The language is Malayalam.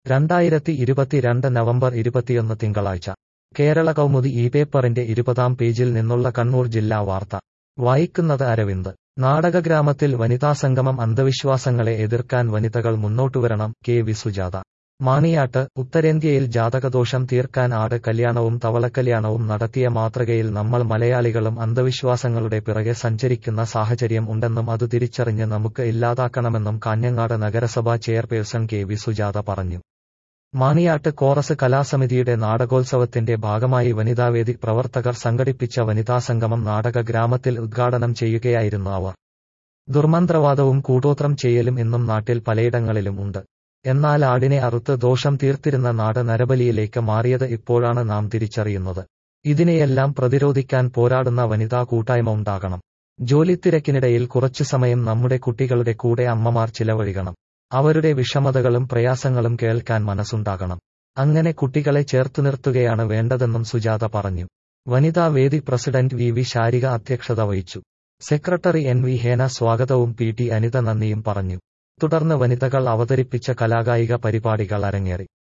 രണ്ടായിരത്തി ഇരുപത്തിരണ്ട് നവംബർ ഇരുപത്തിയൊന്ന് തിങ്കളാഴ്ച കേരള കൗമുദി ഈ പേപ്പറിന്റെ ഇരുപതാം പേജിൽ നിന്നുള്ള കണ്ണൂർ ജില്ലാ വാർത്ത വായിക്കുന്നത് അരവിന്ദ് നാടകഗ്രാമത്തിൽ വനിതാസംഗമം അന്ധവിശ്വാസങ്ങളെ എതിർക്കാൻ വനിതകൾ മുന്നോട്ടുവരണം കെ വി സുജാത മാണിയാട്ട് ഉത്തരേന്ത്യയിൽ ജാതകദോഷം തീർക്കാൻ ആട് കല്യാണവും തവളക്കല്യാണവും നടത്തിയ മാതൃകയിൽ നമ്മൾ മലയാളികളും അന്ധവിശ്വാസങ്ങളുടെ പിറകെ സഞ്ചരിക്കുന്ന സാഹചര്യം ഉണ്ടെന്നും അത് തിരിച്ചറിഞ്ഞ് നമുക്ക് ഇല്ലാതാക്കണമെന്നും കാഞ്ഞങ്ങാട് നഗരസഭാ ചെയർപേഴ്സൺ കെ വി സുജാത പറഞ്ഞു മാണിയാട്ട് കോറസ് കലാസമിതിയുടെ നാടകോത്സവത്തിന്റെ ഭാഗമായി വനിതാവേദി പ്രവർത്തകർ സംഘടിപ്പിച്ച വനിതാസംഗമം നാടക ഗ്രാമത്തിൽ ഉദ്ഘാടനം ചെയ്യുകയായിരുന്നു അവർ ദുർമന്ത്രവാദവും കൂടോത്രം ചെയ്യലും ഇന്നും നാട്ടിൽ പലയിടങ്ങളിലും ഉണ്ട് എന്നാൽ ആടിനെ അറുത്ത് ദോഷം തീർത്തിരുന്ന നാട് നരബലിയിലേക്ക് മാറിയത് ഇപ്പോഴാണ് നാം തിരിച്ചറിയുന്നത് ഇതിനെയെല്ലാം പ്രതിരോധിക്കാൻ പോരാടുന്ന വനിതാ കൂട്ടായ്മ ഉണ്ടാകണം ജോലിത്തിരക്കിനിടയിൽ കുറച്ചു സമയം നമ്മുടെ കുട്ടികളുടെ കൂടെ അമ്മമാർ ചിലവഴിക്കണം അവരുടെ വിഷമതകളും പ്രയാസങ്ങളും കേൾക്കാൻ മനസ്സുണ്ടാകണം അങ്ങനെ കുട്ടികളെ ചേർത്തു നിർത്തുകയാണ് വേണ്ടതെന്നും സുജാത പറഞ്ഞു വനിതാ വേദി പ്രസിഡന്റ് വി വി ശാരിക അധ്യക്ഷത വഹിച്ചു സെക്രട്ടറി എൻ വി ഹേന സ്വാഗതവും പി ടി അനിത നന്ദിയും പറഞ്ഞു തുടർന്ന് വനിതകൾ അവതരിപ്പിച്ച കലാകായിക പരിപാടികൾ അരങ്ങേറി